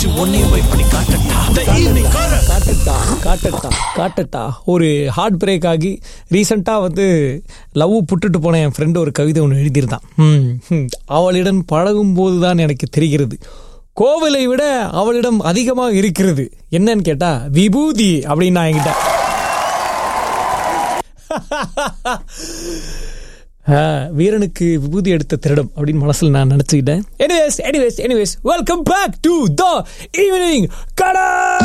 வச்சு உன்னையும் போய் பண்ணி காட்டட்டா The evening Korak. காட்டட்டா காட்டட்டா காட்டட்டா ஒரு ஹார்ட் பிரேக் ஆகி ரீசெண்டாக வந்து லவ் புட்டுட்டு போன என் ஃப்ரெண்டு ஒரு கவிதை ஒன்று எழுதியிருந்தான் ம், ம். அவளிடம் பழகும் போது தான் எனக்கு தெரிகிறது கோவிலை விட அவளிடம் அதிகமாக இருக்கிறது என்னன்னு கேட்டா விபூதி அப்படின்னு நான் என்கிட்ட ஆ, வீரனுக்கு விபூதி எடுத்த திருடம் அப்படின்னு மனசுல நான் நினைச்சுக்கிட்டேன் anyways anyways anyways welcome back to the evening கடா